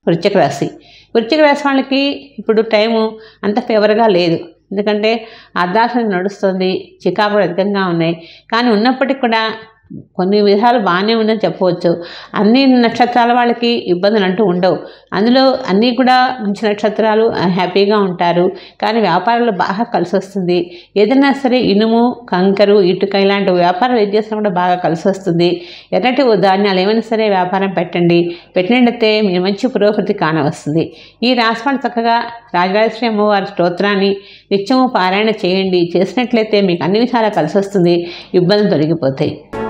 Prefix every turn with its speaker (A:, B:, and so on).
A: వృశ్చిక రాశి వృశ్చిక రాశి వాళ్ళకి ఇప్పుడు టైము అంత ఫేవర్గా లేదు ఎందుకంటే అర్ధాశం నడుస్తుంది చికాకులు అధికంగా ఉన్నాయి కానీ ఉన్నప్పటికీ కూడా కొన్ని విధాలు బాగానే ఉందని చెప్పవచ్చు అన్ని నక్షత్రాల వాళ్ళకి ఇబ్బందులు అంటూ ఉండవు అందులో అన్నీ కూడా మంచి నక్షత్రాలు ఆ, హ్యాపీగా ఉంటారు కానీ వ్యాపారాలు బాగా కలిసి వస్తుంది ఏదైనా సరే ఇనుము కంకరు ఇటుక ఇలాంటి వ్యాపారాలు ఏది చేసినా కూడా బాగా కలిసి వస్తుంది ఎర్రటి ధాన్యాలు ఏమైనా సరే వ్యాపారం పెట్టండి పెట్టినట్టయితే మీరు మంచి పురోగతి కానవస్తుంది ఈ రాశివాళ్ళు చక్కగా రాజరాజేశ్వరి అమ్మవారి స్తోత్రాన్ని నిత్యము పారాయణ చేయండి చేసినట్లయితే మీకు అన్ని విధాలా కలిసి వస్తుంది ఇబ్బందులు తొలగిపోతాయి